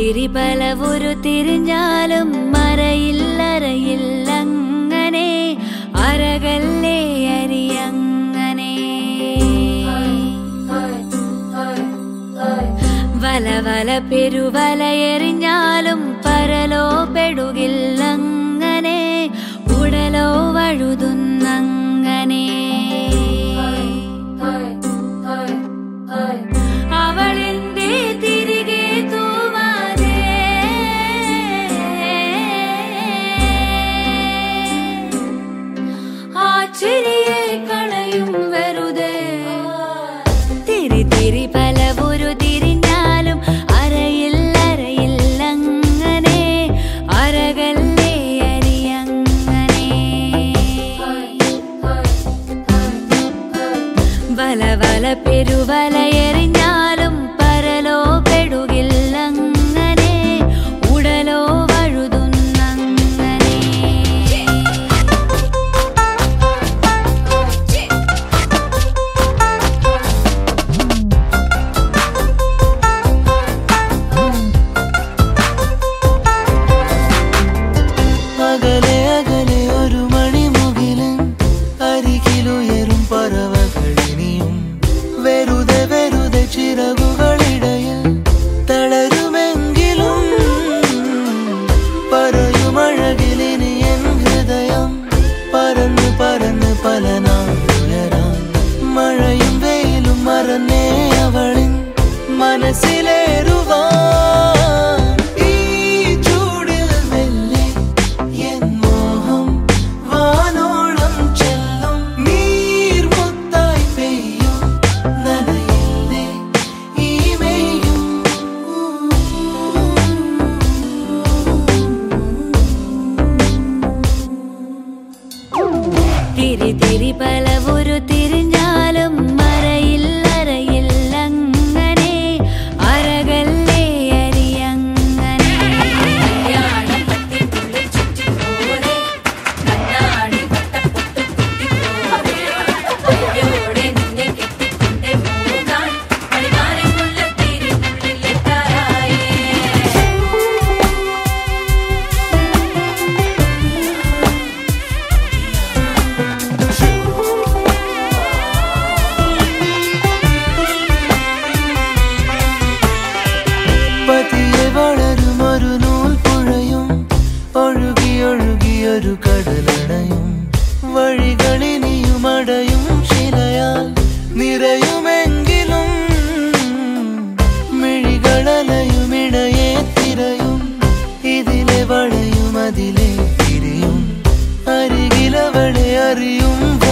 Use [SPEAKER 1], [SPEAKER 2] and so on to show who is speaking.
[SPEAKER 1] തിരി പലവുരു തിരിഞ്ഞാലും മറയില്ലറയില്ല അങ്ങനെ അരകല്ലേ അരിയങ്ങനെ വല വല പെരുവല എറിഞ്ഞാലും പരലോ പെടുകില്ലങ്ങനെ ഉടലോ വഴുതുന്നങ്ങനെ അവളെന്തേ തിരികെ തൂവാതെ ആ ചിരിയെ കളയും വെറുതെ തിരി തിരി പലവുരു തിരിഞ്ഞാലും അരയിൽ അരയിൽ അങ്ങനെ അരകല്ലേ അരിയങ്ങനെ വല വല പെരുവല എറിഞ്ഞാലും പരലോ പെടുകില്ലങ്ങനെ ഉടലോ വഴുതുന്നങ്ങനെ
[SPEAKER 2] അകലെ അകലെ ഒരു മണിമുകിലും അരികിലുയരും പറവകളിനിയും വെറുതെ വെറുതെ ചിറകുകളിടയിൽ തളരുമെങ്കിലും പറയുമഴകിലിനി എൻ ഹൃദയം പറന്ന് പറന്ന് പല നാളുയരാൻ മഴയും വെയിലും മറന്നേ അവളിൻ മനസ്സിലേറുവാൻ ഈ ചൂടിൽ മെല്ലെ എൻ മോഹം വാനോളം ചെല്ലും നീർമുത്തായി പെയ്യും നനയില്ലേ ഈ മെയ്യും
[SPEAKER 1] തിരി തിരി പലവുരു തിരിഞ്ഞാലും മറയില്ലറയിൽ അങ്ങനെ അരകല്ലേ അരിയങ്ങനെ
[SPEAKER 2] പതിയെ വളരും ഒരു നൂൽ പുഴയും ഒഴുകി ഒഴുകിയൊരു കടലണയും വഴികളിനിയും അടയും ശിലയാൽ നിറയുമെങ്കിലും മിഴികളലയും ഇടയെ തിരയും ഇതിലെ വളയും അതിലെ തിരിയും അരികിലവളെ അറിയും